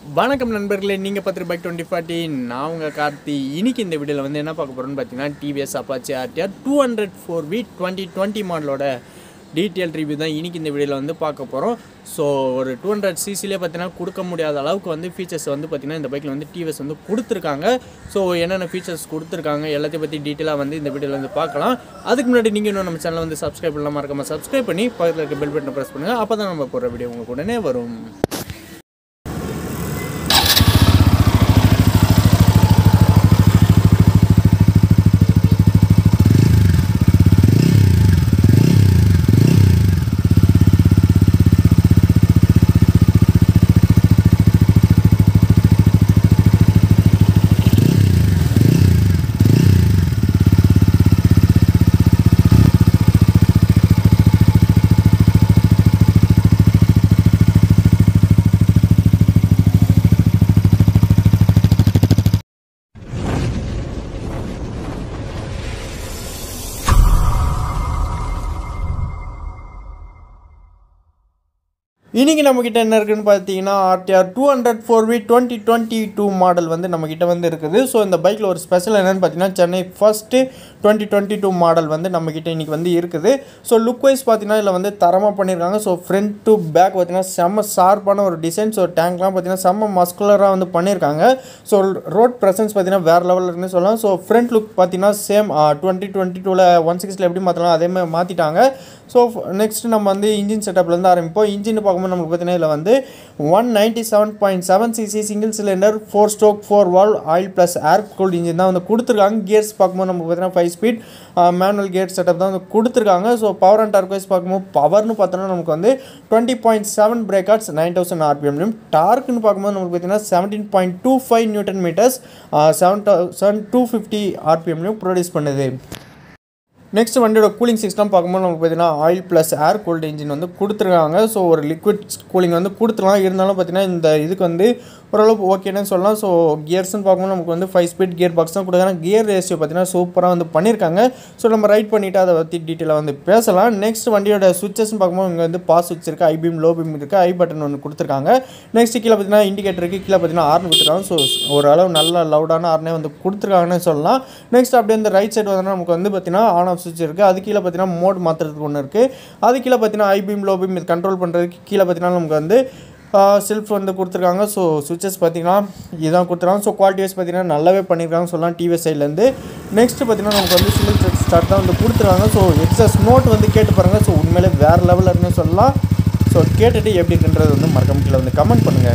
வணக்கம் நண்பர்களே நீங்கள் பத்து பைக் டுவெண்ட்டி ஃபார்ட்டி நான் உங்கள் கார்த்தி இன்னைக்கு இந்த வீடியோவில் வந்து என்ன பார்க்க போகிறோன்னு பார்த்தீங்கன்னா TVS Apache RTR two hundred four V twenty twenty மாடலோட டீட்டெயில் ரிவ்யூ தான் இன்னைக்கு இந்த வீடியோவில் வந்து பார்க்க போகிறோம் ஸோ ஒரு டூ ஹண்ட்ரட் சிசிலே பார்த்தீங்கன்னா கொடுக்க முடியாத அளவுக்கு வந்து ஃபீச்சர்ஸ் வந்து பார்த்தீங்கன்னா இந்த பைக்கில் வந்து டிவிஎஸ் வந்து கொடுத்துருக்காங்க ஸோ என்னென்ன ஃபீச்சர்ஸ் கொடுத்துருக்காங்க எல்லாத்தையும் பற்றி டீட்டெயிலாக வந்து இந்த வீடியோவில் வந்து பார்க்கலாம் அதுக்கு முன்னாடி நீங்கள் இன்னும் நம்ம சேனலை வந்து சப்ஸ்கிரைப் பண்ணலாம் மறக்காம சப்ஸ்கிரைப் பண்ணி பக்கத்தில் இருக்க பெல் பட்டனை ப்ரெஸ் பண்ணுங்கள் அப்போ தான் நம்ம போடுற வீடியோ உங்களுக்கு உடனே வரும் இன்றைக்கி நம்மக்கிட்ட என்ன இருக்குன்னு பார்த்தீங்கன்னா RTR two hundred four V twenty twenty two model வந்து நம்மக்கிட்ட வந்து இருக்குது ஸோ இந்த பைக்கில் ஒரு ஸ்பெஷல் என்னென்னு பார்த்தீங்கன்னா Chennai first twenty twenty two model வந்து நம்மக்கிட்ட இன்றைக்கி வந்து இருக்குது ஸோ லுக் வைஸ் பார்த்தீங்கன்னா இதில் வந்து தரமாக பண்ணியிருக்காங்க ஸோ ஃப்ரண்ட் டு பேக் பார்த்தீங்கன்னா செம்ம ஷார்ப்பான ஒரு டிசைன் ஸோ டேங்க்லாம் பார்த்தீங்கன்னா செம்ம மஸ்குலராக வந்து பண்ணியிருக்காங்க ஸோ ரோட் ப்ரெசன்ஸ் பார்த்தீங்கன்னா வேறு லெவலில் இருக்குன்னு சொல்லலாம் ஸோ ஃப்ரண்ட் லுக் பார்த்தீங்கன்னா சேம் டுவெண்ட்டி டுவெண்ட்டி டூவில் ஒன் சிக்ஸில் எப்படி மாற்றலாம் அதே மாதிரி மாற்றிட்டாங்க ஸோ நெக்ஸ்ட் நம்ம வந்து இன்ஜின் செட்டப்லேருந்து ஆரம்பிப்போம் இன்ஜின் பார்க்கும்போது நமக்கு பார்த்தீங்கன்னா இதில் வந்து one ninety seven point seven CC single cylinder four stroke four valve oil plus air cooled engine தான் வந்து கொடுத்துருக்காங்க கியர்ஸ் பார்க்கும்போது நமக்கு பார்த்தீங்கன்னா five speed manual gear setup தான் வந்து கொடுத்துருக்காங்க so power and torque wise பார்க்கும்போது பவர்னு பார்த்தோன்னா நமக்கு வந்து டுவெண்ட்டி பாயிண்ட் செவன் பிரேக்கார்ட்ஸ் நைன் தௌசண்ட் ஆர்பிஎம்லையும் டார்க்னு பார்க்கும்போது நமக்கு பார்த்தீங்கன்னா seventeen point two five newton meters seven seven two fifty ஆர்பிஎம்லையும் ப்ரொடியூஸ் பண்ணுது நெக்ஸ்ட் வண்டியோட கூலிங் சிஸ்டம் பார்க்கும்போது நமக்கு பார்த்தீங்கன்னா oil plus air cooled engine வந்து கொடுத்துருக்காங்க ஸோ ஒரு லிக்விட் கூலிங் வந்து கொடுத்துருலாம் இருந்தாலும் பார்த்தீங்கன்னா இந்த இதுக்கு வந்து ஓரளவுக்கு ஓகேன்னு சொல்லலாம் ஸோ கியர்ஸ்னு பார்க்கும்போது நமக்கு வந்து ஃபைவ் ஸ்பீட் கியர் பாக்ஸ் தான் கொடுக்குறாங்க கியர் ரேஷியோ பார்த்தீங்கன்னா சூப்பராக வந்து பண்ணியிருக்காங்க ஸோ நம்ம ரைட் பண்ணிவிட்டு அதை பற்றி டீட்டெயிலாக வந்து பேசலாம் நெக்ஸ்ட் வண்டியோட சுவிச்சஸ்னு பார்க்கும்போது இங்கே வந்து பாஸ் சுவிட்ச் இருக்குது ஐ பீம் லோ பீம் இருக்குது ஐ பட்டன் ஒன்று கொடுத்துருக்காங்க நெக்ஸ்ட் கீழே பார்த்தீங்கன்னா இண்டிகேட்டர் இருக்குது கீழே பார்த்தீங்கன்னா ஆர்ன் கொடுத்துருக்காங்க ஸோ ஓரளவு நல்ல லவுடான ஆர்னே வந்து கொடுத்துருக்காங்கன்னு சொல்லலாம் நெக்ஸ்ட் அப்படியே இந்த ரைட் சைடு வந்தோம்னா நமக்கு வந்து பார்த்தீங்கன்னா ஆன் ஆஃப் சுவிட்ச் இருக்குது அது கீழே பார்த்தீங்கன்னா மோட் மாற்றுறதுக்கு ஒன்று இருக்குது அது கீழே பார்த்தீங்கன்னா ஐ பீம் லோ பீம் இது கண்ட்ரோல் பண்ணுறதுக்கு கீழே பார்த்தீங்கன்னா நமக்கு வந்து செல்ஃப் வந்து கொடுத்துருக்காங்க ஸோ சுவிச்சஸ் பார்த்தீங்கன்னா இதுதான் கொடுத்துருக்காங்க ஸோ குவாலிட்டி வைஸ் பார்த்தீங்கன்னா நல்லாவே பண்ணியிருக்காங்க சொல்லலாம் டிவிஎஸ் சைட்லேருந்து நெக்ஸ்ட் பார்த்தீங்கன்னா நமக்கு வந்து சிங்கிள் த்ரெட் ஸ்டார்ட் தான் வந்து கொடுத்துருக்காங்க ஸோ எக்ஸஸ் நோட் வந்து கேட்டு பாருங்கள் ஸோ உண்மையிலே வேறு லெவலில் இருக்குன்னு சொல்லலாம் ஸோ கேட்டுட்டு எப்படி இருக்குன்றது வந்து மறக்காம கீழே வந்து கமெண்ட் பண்ணுங்கள்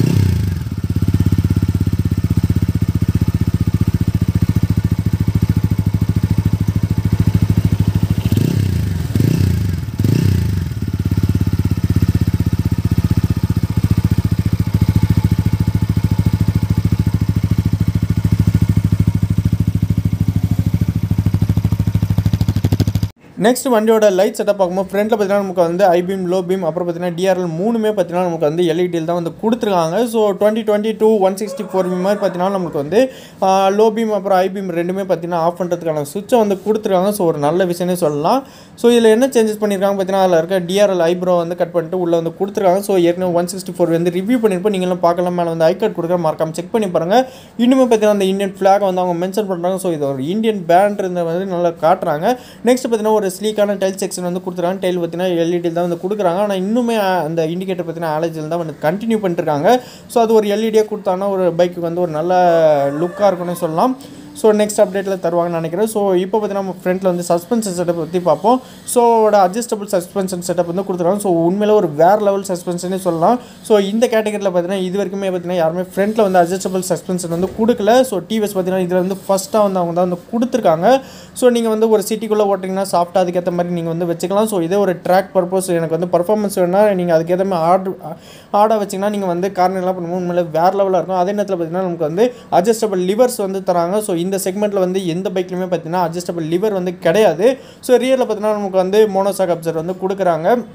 நெக்ஸ்ட் வண்டியோட லைட் செட்டப் பார்க்கும்போது ஃப்ரண்ட்டில் பார்த்தீங்கன்னா நமக்கு வந்து ஐ பீம் லோ பீம் அப்புறம் பார்த்தீங்கன்னா டிஆர்எல் மூணுமே பார்த்தீங்கன்னா நமக்கு வந்து எல்இடியில் தான் வந்து கொடுத்துருக்காங்க so twenty twenty two one sixty four beam மாதிரி பார்த்தீங்கன்னா நமக்கு வந்து லோ பீம் அப்புறம் ஐ பீம் ரெண்டுமே பார்த்தீங்கன்னா ஆஃப் பண்ணுறதுக்கான சுவிட்சை வந்து கொடுத்துருக்காங்க ஸோ ஒரு நல்ல விஷயமே சொல்லலாம் ஸோ இதில் என்ன சேஞ்சஸ் பண்ணியிருக்காங்க பார்த்தீங்கன்னா அதில் இருக்க டிஆர்எல் ஐப்ரோ வந்து கட் பண்ணிட்டு உள்ளே வந்து கொடுத்துருக்காங்க ஸோ ஏற்கனவே ஒன் சிக்ஸ்டி ஃபோர் வந்து ரிவ்யூ பண்ணியிருப்போம் நீங்களும் பார்க்கலாம் மேலே வந்து ஐ கார்டு கொடுக்குற மறக்காம செக் பண்ணி பாருங்கள் இன்னுமே பார்த்தீங்கன்னா அந்த இந்தியன் ஃப்ளாக் வந்து அவங்க மென்ஷன் பண்ணுறாங்க ஸோ இது ஒரு இந்தியன் பேண்ட் இருந்த வந்து நல்லா காட்டுறாங்க நெக்ஸ்ட் பார்த்தீங்கன்னா ஒரு ஸ்லீக்கான டைல் செக்ஷன் வந்து கொடுத்துருக்காங்க டைல் பார்த்தீங்கன்னா எல்இடி தான் வந்து கொடுக்குறாங்க ஆனால் இன்னுமே அந்த இண்டிகேட்டர் பார்த்தீங்கன்னா ஆலஜில் தான் வந்து கண்டினியூ பண்ணிட்டுருக்காங்க ஸோ அது ஒரு எல்இடியாக கொடுத்தாங்கன்னா ஒரு பைக்கு வந்து ஒரு நல்ல லுக்காக இருக்கும்னு சொல்லலாம் ஸோ நெக்ஸ்ட் அப்டேட்டில் தருவாங்கன்னு நினைக்கிறேன் ஸோ இப்போ பார்த்தீங்கன்னா நம்ம ஃப்ரண்ட்டில் வந்து சஸ்பென்ஷன் செட்டப் பற்றி பார்ப்போம் ஸோ அட்ஜஸ்டபிள் சஸ்பென்ஷன் செட்டப் வந்து கொடுத்துருக்காங்க ஸோ உண்மையில ஒரு வேறு லெவல் சஸ்பென்ஷனே சொல்லலாம் ஸோ இந்த கேட்டகரியில் பார்த்தீங்கன்னா இது வரைக்குமே பார்த்தீங்கன்னா யாருமே ஃப்ரண்ட்டில் வந்து அட்ஜஸ்டபிள் சஸ்பென்ஷன் வந்து கொடுக்கல ஸோ டிவிஎஸ் பார்த்தீங்கன்னா இதில் வந்து ஃபஸ்ட்டாக வந்து அவங்க தான் வந்து கொடுத்துருக்காங்க ஸோ நீங்கள் வந்து ஒரு சிட்டிக்குள்ளே ஓட்டிங்கன்னா சாஃப்ட்டாக அதுக்கேற்ற மாதிரி நீங்கள் வந்து வச்சுக்கலாம் ஸோ இதே ஒரு ட்ராக் பர்பஸ் எனக்கு வந்து பர்ஃபார்மன்ஸ் வேணால் நீங்கள் அதுக்கேற்ற மாதிரி ஆர்டர் ஆடாக வச்சிங்கன்னா நீங்கள் வந்து கார்னர்லாம் பண்ணும்போது உண்மையில வேறு லெவலாக இருக்கும் அதே நேரத்தில் பார்த்தீங்கன்னா நமக்கு வந்து அட்ஜஸ்டபிள் லிவர்ஸ் வந்து தராங்க ஸோ இந்த செக்மெண்ட்டில் வந்து எந்த பைக்லையுமே பார்த்தீங்கன்னா அட்ஜஸ்டபிள் லிவர் வந்து கிடையாது ஸோ ரியரில் பார்த்தீங்கன்னா நமக்கு வந்து மோனோசாக் அப்சர் வந்து கொடுக்குறாங்க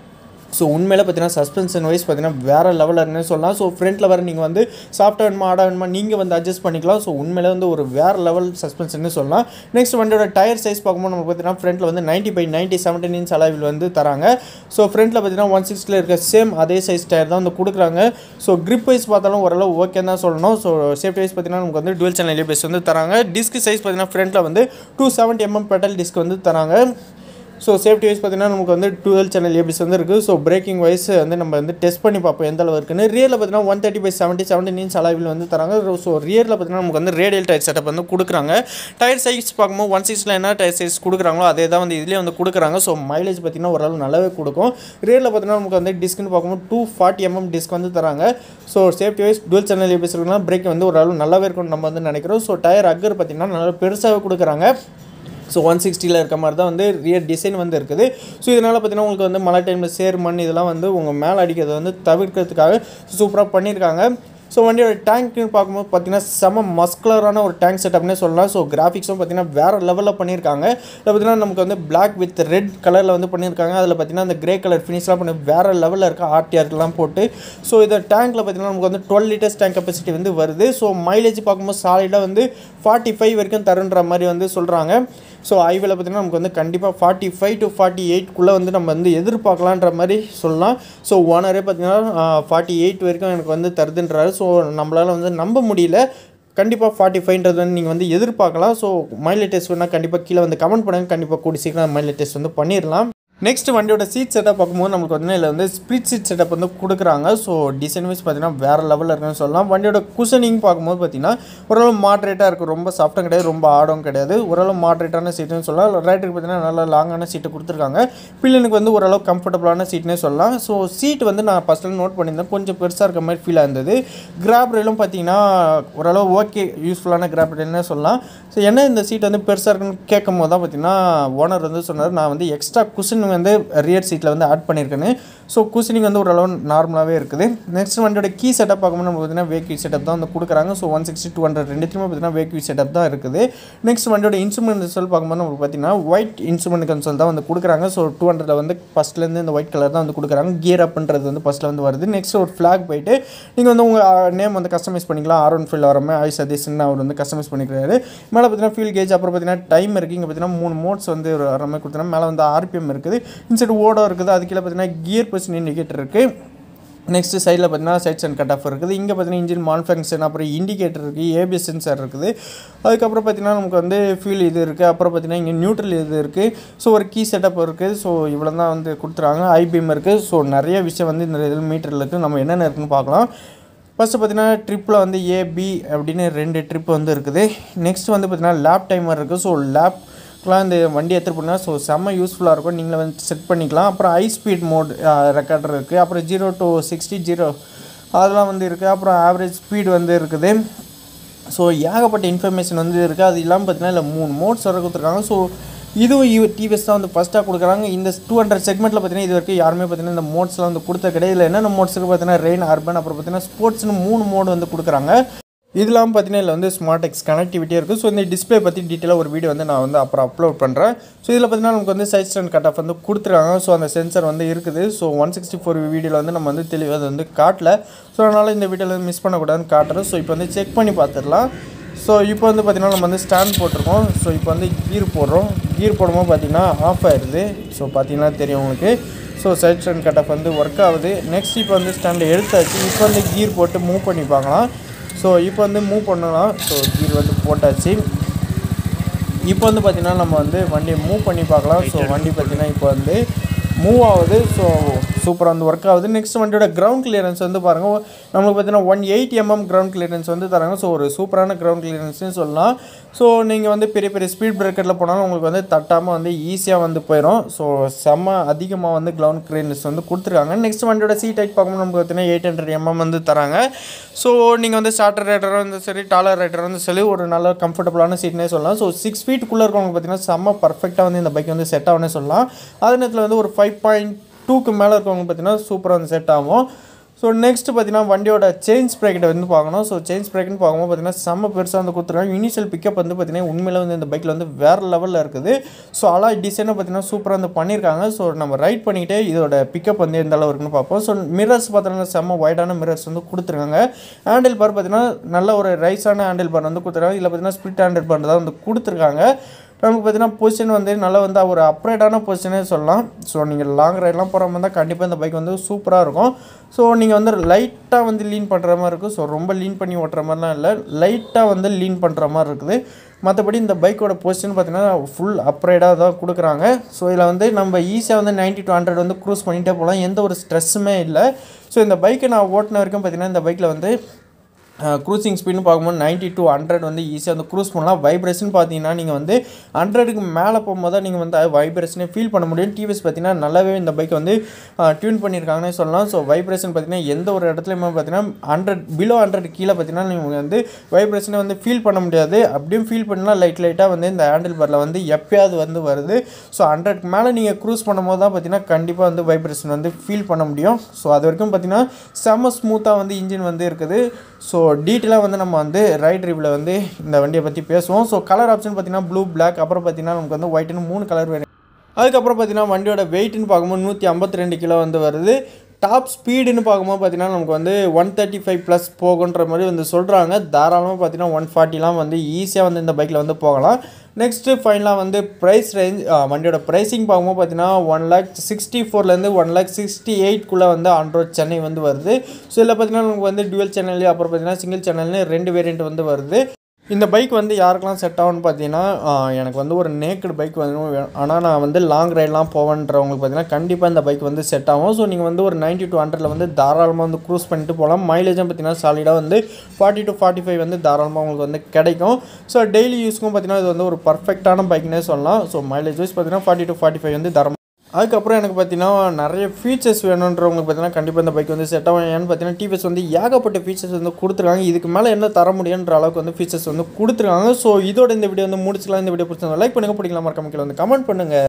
ஸோ உண்மையில பார்த்தீங்கன்னா சஸ்பென்ஷன் வைஸ் பார்த்தீங்கன்னா வேறு லெவலர்னு சொல்லலாம் ஸோ ஃப்ரண்ட்டில் வர நீங்கள் வந்து சாஃப்ட் வேணுமா ஆட வேணுமா நீங்கள் வந்து அட்ஜஸ்ட் பண்ணிக்கலாம் ஸோ உண்மையில வந்து ஒரு வேறு லெவல் சஸ்பென்ஷன் சொல்லலாம் நெக்ஸ்ட் வண்டியோட டயர் சைஸ் பார்க்கும்போது நமக்கு பார்த்தீங்கன்னா ஃப்ரண்ட்டில் வந்து ninety by ninety seventeen inch அளவில் வந்து தராங்க ஸோ ஃப்ரண்ட்டில் பார்த்தீங்கன்னா ஒன் சிக்ஸ்டியில் இருக்க சேம் அதே சைஸ் டயர் தான் வந்து கொடுக்குறாங்க ஸோ grip வைஸ் பார்த்தாலும் ஓரளவு ஓகே தான் சொல்லணும் ஸோ சேஃப்டி வைஸ் பார்த்தீங்கன்னா நமக்கு வந்து டுவெல் சேனல் எலிபேஸ் வந்து தராங்க டிஸ்க் சைஸ் பார்த்தீங்கன்னா ஃப்ரண்ட்டில் வந்து two seventy MM petal disc வந்து தராங்க ஸோ சேஃப்டி வைஸ் பார்த்தீங்கன்னா நமக்கு வந்து டுவெல் சேனல் ஏபிஎஸ் வந்து இருக்குது ஸோ பிரேக்கிங் வைஸ் வந்து நம்ம வந்து டெஸ்ட் பண்ணி பார்ப்போம் எந்த அளவு இருக்குன்னு ரியரில் பார்த்தீங்கன்னா one thirty by seventy seventeen inch அளவில் வந்து தராங்க ஸோ ரியரில் பார்த்தீங்கன்னா நமக்கு வந்து ரேடியல் டயர் செட்டப் வந்து கொடுக்குறாங்க டயர் சைஸ் பார்க்கும்போது ஒன் சிக்ஸில் என்ன டயர் சைஸ் கொடுக்குறாங்களோ அதே தான் வந்து இதுலேயே வந்து கொடுக்குறாங்க ஸோ மைலேஜ் பார்த்தீங்கன்னா ஓரளவு நல்லாவே கொடுக்கும் ரியரில் பார்த்தீங்கன்னா நமக்கு வந்து டிஸ்க்னு பார்க்கும்போது டூ ஃபார்ட்டி எம்எம் டிஸ்க் வந்து தராங்க so safety wise dual channel ABS இருக்குன்னா பிரேக் வந்து ஓரளவு நல்லாவே இருக்கும்னு நம்ம வந்து நினைக்கிறோம் ஸோ டயர் அக்கர் பார்த்தீங்கன்னா நல்லா பெருசாகவே கொடுக்குறாங்க ஸோ ஒன் சிக்ஸ்டியில் இருக்க மாதிரி தான் வந்து ரியர் டிசைன் வந்து இருக்குது ஸோ இதனால் பார்த்தீங்கன்னா உங்களுக்கு வந்து மழை டைமில் சேர் மண் இதெல்லாம் வந்து உங்கள் மேலே அடிக்கிறத வந்து தவிர்க்கிறதுக்காக சூப்பராக பண்ணியிருக்காங்க ஸோ வண்டியோட டேங்க்னு பார்க்கும்போது பார்த்தீங்கன்னா செம மஸ்குலரான ஒரு டேங்க் செட்டப்னே சொல்லலாம் ஸோ கிராஃபிக்ஸும் பார்த்தீங்கன்னா வேறு லெவலில் பண்ணியிருக்காங்க இதில் பார்த்தீங்கன்னா நமக்கு வந்து Black வித் ரெட் கலரில் வந்து பண்ணியிருக்காங்க அதில் பார்த்தீங்கன்னா அந்த கிரே கலர் ஃபினிஷ்லாம் பண்ணி வேறு லெவலில் இருக்க ஆர்டிஆர்லாம் போட்டு ஸோ இந்த டேங்க்கில் பார்த்தீங்கன்னா நமக்கு வந்து டுவெல் லிட்டர்ஸ் டேங்க் கெப்பாசிட்டி வந்து வருது ஸோ மைலேஜ் பார்க்கும்போது சாலிடாக வந்து ஃபார்ட்டி ஃபைவ் வரைக்கும் தருன்ற மாதிரி வந்து சொல்கிறாங்க ஸோ ஐவில் பார்த்தீங்கன்னா நமக்கு வந்து கண்டிப்பாக ஃபார்ட்டி ஃபைவ் டு ஃபார்ட்டி எயிட்குள்ளே வந்து நம்ம வந்து எதிர்பார்க்கலான்ற மாதிரி சொல்லலாம் ஸோ ஓனரே பார்த்தீங்கன்னா ஃபார்ட்டி எயிட் வரைக்கும் எனக்கு வந்து தருதுன்றாரு ஸோ நம்மளால் வந்து நம்ப முடியல கண்டிப்பாக ஃபார்ட்டி ஃபைவ்ன்றது வந்து நீங்கள் வந்து எதிர்பார்க்கலாம் ஸோ மைலேஜ் டெஸ்ட் வேணால் கண்டிப்பாக கீழே வந்து கமெண்ட் பண்ணுங்கள் கண்டிப்பாக கூடி சீக்கிரம் மைலேஜ் டெஸ்ட் வந்து பண்ணிடலாம் நெக்ஸ்ட் வண்டியோட சீட் செட்டப் பார்க்கும்போது நமக்கு வந்து இதில் வந்து ஸ்ப்ளிட் சீட் செட்டப் வந்து கொடுக்குறாங்க ஸோ டிசைன் வைஸ் பார்த்தீங்கன்னா வேறு லெவலில் இருக்குன்னு சொல்லலாம் வண்டியோட குஷனிங் பார்க்கும்போது பார்த்தீங்கன்னா ஓரளவு மாட்ரேட்டாக இருக்குது ரொம்ப சாஃப்ட்டும் கிடையாது ரொம்ப ஆடும் கிடையாது ஓரளவு மாட்ரேட்டான சீட்டுன்னு சொல்லலாம் ரைட்டுக்கு பார்த்தீங்கன்னா நல்லா லாங்கான சீட்டு கொடுத்துருக்காங்க பில்லுனுக்கு வந்து ஓரளவு கம்ஃபர்டபுளான சீட்னே சொல்லலாம் ஸோ சீட் வந்து நான் ஃபஸ்ட்டில் நோட் பண்ணியிருந்தேன் கொஞ்சம் பெருசாக இருக்க மாதிரி ஃபீல் இருந்தது கிராப் ரயிலும் பார்த்தீங்கன்னா ஓரளவு ஓகே யூஸ்ஃபுல்லான கிராப் ரயில்னே சொல்லலாம் ஸோ என்ன இந்த சீட் வந்து பெருசாக இருக்குன்னு கேட்கும் போது தான் பார்த்தீங்கன்னா ஓனர் வந்து சொன்னார் நான் வந்து எக்ஸ்ட்ரா குஷன் வந்து ரியர் சீட்டில் வந்து ஆட் பண்ணியிருக்கேன்னு ஸோ குஷனிங் வந்து ஓரளவு நார்மலாகவே இருக்குது நெக்ஸ்ட் வண்டியோட கீ செட்டப் பார்க்கும்போது நம்ம பார்த்தீங்கன்னா வேக்யூ செட்டப் தான் வந்து கொடுக்குறாங்க so one sixty two hundred ரெண்டுத்துமே பார்த்தீங்கன்னா வேக்யூ செட்டப் தான் இருக்குது நெக்ஸ்ட் வண்டியோட இன்ஸ்ட்ருமெண்ட் கன்சோல் பார்க்கும்போது நமக்கு பார்த்தீங்கன்னா ஒயிட் இன்ஸ்ட்ருமெண்ட் கன்சோல் தான் வந்து கொடுக்குறாங்க ஸோ டூ ஹண்ட்ரட்ல வந்து ஃபஸ்ட்லேருந்து இந்த ஒயிட் கலர் தான் வந்து கொடுக்குறாங்க கியர் அப்ன்றது வந்து ஃபஸ்ட்டில் வந்து வருது நெக்ஸ்ட் ஒரு ஃப்ளாக் போயிட்டு நீங்கள் வந்து உங்கள் நேம் வந்து கஸ்டமைஸ் பண்ணிக்கலாம் ஆர் ஒன் ஃபீல் வரமே ஆய் சதீஷ்னு அவர் வந்து கஸ்டமைஸ் பண்ணிக்கிறாரு மேலே பார்த்தீங்கன்னா ஃபியூல் கேஜ் அப்புறம் பார்த்தீங்கன்னா டைம் இருக்குது இங்கே பார்த்தீங்கன்னா மூணு மோட்ஸ் வந்து வர மாதிரி கொடுத்தோன்னா மேலே வந்து ஆர்பிஎம் இருக்குது இன்சைடு ஓடோ இருக்குது அது கீழே பார்த்தீங்கன்னா கியர் பொசிஷன் இண்டிகேட்டர் இருக்குது நெக்ஸ்ட் சைடில் பார்த்தீங்கன்னா சைட்ஸ் அண்ட் கட் ஆஃப் இருக்குது இங்கே பார்த்தீங்கன்னா இன்ஜின் மால் ஃபங்க்ஷன் அப்புறம் இண்டிகேட்டர் இருக்குது ஏபிஎஸ் சென்சார் இருக்குது அதுக்கப்புறம் பார்த்தீங்கன்னா நமக்கு வந்து ஃபியூல் இது இருக்குது அப்புறம் பார்த்தீங்கன்னா இங்கே நியூட்ரல் இது இருக்குது ஸோ ஒரு கீ செட்டப் இருக்குது ஸோ இவ்வளோ தான் வந்து கொடுத்துறாங்க ஐபிஎம் இருக்குது ஸோ நிறைய விஷயம் வந்து இந்த இதில் மீட்டரில் இருக்குது நம்ம என்னென்ன இருக்குன்னு பார்க்கலாம் ஃபஸ்ட்டு பார்த்தீங்கன்னா ட்ரிப்பில் வந்து ஏபி அப்படின்னு ரெண்டு ட்ரிப் வந்து இருக்குது நெக்ஸ்ட் வந்து பார்த்தீங்கன்னா லேப் டைமர் இருக்குது ஸோ லேப் லாம் இந்த வண்டி எடுத்துகிட்டு போனால் ஸோ செம்ம யூஸ்ஃபுல்லாக இருக்கும் நீங்களே வந்து செட் பண்ணிக்கலாம் அப்புறம் ஹை ஸ்பீட் மோட் ரெக்கார்டர் இருக்குது அப்புறம் ஜீரோ டு சிக்ஸ்டி ஜீரோ அதெல்லாம் வந்து இருக்குது அப்புறம் ஆவரேஜ் ஸ்பீடு வந்து இருக்குது ஸோ ஏகப்பட்ட இன்ஃபர்மேஷன் வந்து இருக்குது அது இல்லாமல் பார்த்தீங்கன்னா இல்லை மூணு மோட்ஸ் வர கொடுத்துருக்காங்க ஸோ இதுவும் இவ டிவிஎஸ் தான் வந்து ஃபஸ்ட்டாக கொடுக்குறாங்க இந்த டூ ஹண்ட்ரட் செக்மெண்ட்டில் பார்த்தீங்கன்னா இது வரைக்கும் யாருமே பார்த்தீங்கன்னா இந்த மோட்ஸ்லாம் வந்து கொடுத்த கிடையாது இல்லை என்னென்ன மோட்ஸ் இருக்குது பார்த்தீங்கன்னா ரெயின் அர்பன் அப்புறம் பார்த்தீங்கன்னா ஸ்போர்ட்ஸ்னு மூணு மோடு வந்து கொடுக்குறாங்க இது இல்லாமல் பார்த்தீங்கன்னா இதில் வந்து ஸ்மார்ட் எக்ஸ் கனெக்டிவிட்டி இருக்குது ஸோ இந்த டிஸ்பிளே பற்றி டீட்டெயிலாக ஒரு வீடியோ வந்து நான் வந்து அப்புறம் அப்லோட் பண்ணுறேன் ஸோ இதில் பார்த்தீங்கன்னா நமக்கு வந்து சைஸ் ஸ்டாண்ட் கட் ஆஃப் வந்து கொடுத்துருக்காங்க ஸோ அந்த சென்சர் வந்து இருக்குது ஸோ ஒன் சிக்ஸ்டி ஃபோர் வீடியோவில் வந்து நம்ம வந்து தெளிவாக அதை வந்து காட்டல ஸோ அதனால் இந்த வீடியோவில் வந்து மிஸ் பண்ணக்கூடாதுன்னு காட்டுறோம் ஸோ இப்போ வந்து செக் பண்ணி பார்த்துடலாம் ஸோ இப்போ வந்து பார்த்திங்கன்னா நம்ம வந்து ஸ்டாண்ட் போட்டிருக்கோம் ஸோ இப்போ வந்து கீர் போடுறோம் கீர் போடும்போது பார்த்திங்கன்னா ஆஃப் ஆயிடுது ஸோ பார்த்தீங்கன்னா தெரியும் உங்களுக்கு so side stand cut off வந்து ஒர்க் ஆகுது நெக்ஸ்ட் இப்போ வந்து ஸ்டாண்டை எடுத்தாச்சு இப்போ வந்து கீர் போட்டு மூவ் பண்ணி பார்க்கலாம் ஸோ இப்போ வந்து மூவ் பண்ணலாம் ஸோ கீர் வந்து போட்டாச்சு இப்போ வந்து பார்த்திங்கன்னா நம்ம வந்து வண்டியை மூவ் பண்ணி பார்க்கலாம் ஸோ வண்டி பார்த்திங்கன்னா இப்போ வந்து மூவ் ஆகுது ஸோ சூப்பராக வந்து ஒர்க் ஆகுது நெக்ஸ்ட் வண்டியோட கிரவுண்ட் கிளியரன்ஸ் வந்து பாருங்கள் நம்மளுக்கு பார்த்தீங்கன்னா one eight MM ground clearance வந்து தராங்க ஸோ ஒரு சூப்பரான கிரவுண்ட் கிளியரன்ஸ்னு சொல்லலாம் ஸோ நீங்கள் வந்து பெரிய பெரிய ஸ்பீட் பிரேக்கரில் போனாலும் உங்களுக்கு வந்து தட்டாமல் வந்து ஈஸியாக வந்து போயிடும் ஸோ செம்ம அதிகமாக வந்து கிரவுண்ட் கிளியரன்ஸ் வந்து கொடுத்துருக்காங்க நெக்ஸ்ட் வண்டியோட சீட் ஹைட் பார்க்கும்போது நமக்கு பார்த்தீங்கன்னா எயிட் ஹண்ட்ரட் எம்எம் வந்து தராங்க ஸோ நீங்கள் வந்து ஸ்டார்டர் ரைடராக வந்து சரி டாலர் ரைடராக வந்து சரி ஒரு நல்ல கம்ஃபர்டபுளான சீட்னே சொல்லலாம் ஸோ சிக்ஸ் ஃபீட்டுக்குள்ளே இருக்கவங்க பார்த்தீங்கன்னா செம்ம பர்ஃபெக்டாக வந்து இந்த பைக் வந்து செட் ஆகும்னே சொல்லலாம் அதே நேரத்தில் வந்து ஒரு ஃபைவ் பாயிண்ட் டூக்கு மேலே இருக்கவங்க பார்த்தீங்கன்னா சூப்பராக வந்து செட் ஆகும் ஸோ நெக்ஸ்ட் பார்த்தீங்கன்னா வண்டியோட செயின் ஸ்ப்ரேக்கிட்ட வந்து பார்க்கணும் ஸோ செயின் ஸ்ப்ரேக்னு பார்க்கும்போது பார்த்தீங்கன்னா செம்ம பெருசாக வந்து கொடுத்துருக்காங்க இனிஷியல் பிக்கப் வந்து பார்த்தீங்கன்னா உண்மையில வந்து இந்த பைக்கில் வந்து வேறு லெவலில் இருக்குது ஸோ அலாய் டிசைனை பார்த்தீங்கன்னா சூப்பராக வந்து பண்ணியிருக்காங்க ஸோ நம்ம ரைட் பண்ணிக்கிட்டே இதோட பிக்கப் வந்து எந்த அளவு இருக்குன்னு பார்ப்போம் ஸோ மிரர்ஸ் பார்த்தீங்கன்னா செம்ம வைடான மிரர்ஸ் வந்து கொடுத்துருக்காங்க ஹேண்டில் பார் பார்த்தீங்கன்னா நல்ல ஒரு ரைஸான ஹேண்டில் பார் வந்து கொடுத்துருக்காங்க இதில் பார்த்தீங்கன்னா ஸ்பிளிட் ஹேண்டில் பார் தான் வந்து கொடுத்துருக்காங்க நமக்கு பார்த்தீங்கன்னா பொசிஷன் வந்து நல்லா வந்து ஒரு அப்ரேட்டான பொசிஷனே சொல்லலாம் ஸோ நீங்கள் லாங் ரைட்லாம் போகிற மாதிரி இருந்தால் கண்டிப்பாக இந்த பைக் வந்து சூப்பராக இருக்கும் ஸோ நீங்கள் வந்து லைட்டாக வந்து லீன் பண்ணுற மாதிரி இருக்குது ஸோ ரொம்ப லீன் பண்ணி ஓட்டுற மாதிரிலாம் இல்லை லைட்டாக வந்து லீன் பண்ணுற மாதிரி இருக்குது மற்றபடி இந்த பைக்கோட பொசிஷன் பார்த்தீங்கன்னா ஃபுல் அப்ரைடாக தான் கொடுக்குறாங்க ஸோ இதில் வந்து நம்ம ஈஸியாக வந்து நைன்ட்டி டு ஹண்ட்ரட் வந்து க்ரூஸ் பண்ணிகிட்டே போகலாம் எந்த ஒரு ஸ்ட்ரெஸ்ஸுமே இல்லை ஸோ இந்த பைக்கை நான் ஓட்டின வரைக்கும் பார்த்தீங்கன்னா இந்த பைக்கில் வந்து க்ரூசிங் ஸ்பீட்னு பார்க்கும்போது நைன்ட்டி டு ஹண்ட்ரட் வந்து ஈஸியாக வந்து க்ரூஸ் பண்ணலாம் வைப்ரேஷன் பார்த்தீங்கன்னா நீங்கள் வந்து ஹண்ட்ரடுக்கு மேலே போகும்போது தான் நீங்கள் வந்து வைப்ரேஷனே ஃபீல் பண்ண முடியும் டிவிஎஸ் பார்த்தீங்கன்னா நல்லாவே இந்த பைக்கை வந்து டியூன் பண்ணியிருக்காங்கன்னே சொல்லலாம் ஸோ வைப்ரேஷன் பார்த்தீங்கன்னா எந்த ஒரு இடத்துலையுமே பார்த்தீங்கன்னா ஹண்ட்ரட் பிலோ ஹண்ட்ரட் கீழே பார்த்தீங்கன்னா நீங்கள் வந்து வைப்ரேஷனை வந்து ஃபீல் பண்ண முடியாது அப்படியும் ஃபீல் பண்ணால் லைட் லைட்டாக வந்து இந்த ஹேண்டில் பாரில் வந்து எப்பயாவது வந்து வருது ஸோ ஹண்ட்ரட்க்கு மேலே நீங்கள் க்ரூஸ் பண்ணும்போது தான் பார்த்தீங்கன்னா கண்டிப்பாக வந்து வைப்ரேஷன் வந்து ஃபீல் பண்ண முடியும் ஸோ அது வரைக்கும் பார்த்தீங்கன்னா செம்ம ஸ்மூத்தாக வந்து இன்ஜின் வந்து இருக்குது ஸோ டீட்டெயிலாக வந்து நம்ம வந்து ரைட் ரிவ்யூவில் வந்து இந்த வண்டியை பற்றி பேசுவோம் ஸோ கலர் ஆப்ஷன் பார்த்தீங்கன்னா ப்ளூ பிளாக் அப்புறம் பார்த்தீங்கன்னா நமக்கு வந்து ஒயிட்னு மூணு கலர் வேணும் அதுக்கப்புறம் பார்த்தீங்கன்னா வண்டியோட வெயிட்னு பார்க்கும்போது நூற்றி ஐம்பத்தி ரெண்டு கிலோ வந்து வருது டாப் ஸ்பீடுன்னு பார்க்கும்போது பார்த்தீங்கன்னா நமக்கு வந்து ஒன் தேர்ட்டி ஃபைவ் ப்ளஸ் போகுன்ற மாதிரி வந்து சொல்கிறாங்க தாராளமாக பார்த்தீங்கன்னா ஒன் ஃபார்ட்டிலாம் வந்து ஈஸியாக வந்து இந்த பைக்கில் வந்து போகலாம் நெக்ஸ்ட்டு ஃபைனலாக வந்து ப்ரைஸ் ரேஞ்ச் வண்டியோட ப்ரைஸிங் பார்க்கும்போது பார்த்தீங்கன்னா ஒன் லேக் சிக்ஸ்டி ஃபோர்லேருந்து ஒன் லேக் சிக்ஸ்டி எயிட்குள்ளே வந்து ஆண்ட்ராய்ட் சென்னை வந்து வருது ஸோ இதில் பார்த்தீங்கன்னா நமக்கு வந்து டுவல் சேனல் அப்புறம் பார்த்தீங்கன்னா சிங்கிள் சேனல்னு ரெண்டு வேரியண்ட் வந்து வருது இந்த பைக் வந்து யாருக்கெல்லாம் செட் ஆகும்னு பார்த்தீங்கன்னா எனக்கு வந்து ஒரு நேக்கடு பைக் வந்து ஆனால் நான் வந்து லாங் ரைட்லாம் போவேன்றவங்களுக்கு பார்த்தீங்கன்னா கண்டிப்பாக இந்த பைக் வந்து செட் ஆகும் ஸோ நீங்கள் வந்து ஒரு நைன்ட்டி டூ ஹண்ட்ரடில் வந்து தாராளமாக வந்து க்ரூஸ் பண்ணிட்டு போகலாம் மைலேஜும் பார்த்தீங்கன்னா சாலிடாக வந்து ஃபார்ட்டி டு ஃபார்ட்டி ஃபைவ் வந்து தாராளமாக உங்களுக்கு வந்து கிடைக்கும் ஸோ டெய்லி யூஸ்க்கும் பார்த்தீங்கன்னா இது வந்து ஒரு பர்ஃபெக்டான பைக்னே சொல்லலாம் ஸோ மைலேஜ் வைஸ் பார்த்தீங்கன்னா ஃபார்ட்டி டு ஃபார்ட்டி ஃபைவ் வந்து தரம் அதுக்கப்புறம் எனக்கு பார்த்தீங்கன்னா நிறைய ஃபீச்சர்ஸ் வேணுன்றவங்களுக்கு பார்த்தீங்கன்னா கண்டிப்பாக இந்த பைக் வந்து செட் ஆகும் ஏன்னு பார்த்தீங்கன்னா டிவிஎஸ் வந்து ஏகப்பட்ட ஃபீச்சர்ஸ் வந்து கொடுத்துருக்காங்க இதுக்கு மேலே என்ன தர முடியுன்ற அளவுக்கு வந்து ஃபீச்சர்ஸ் வந்து கொடுத்துருக்காங்க ஸோ இதோட இந்த வீடியோ வந்து முடிச்சுக்கலாம் இந்த வீடியோ பிடிச்சிருந்தா லைக் பண்ணுங்கள் பிடிக்கலாம் மறக்காம கீழே வந்து கமெண்ட் பண்ணுங்கள்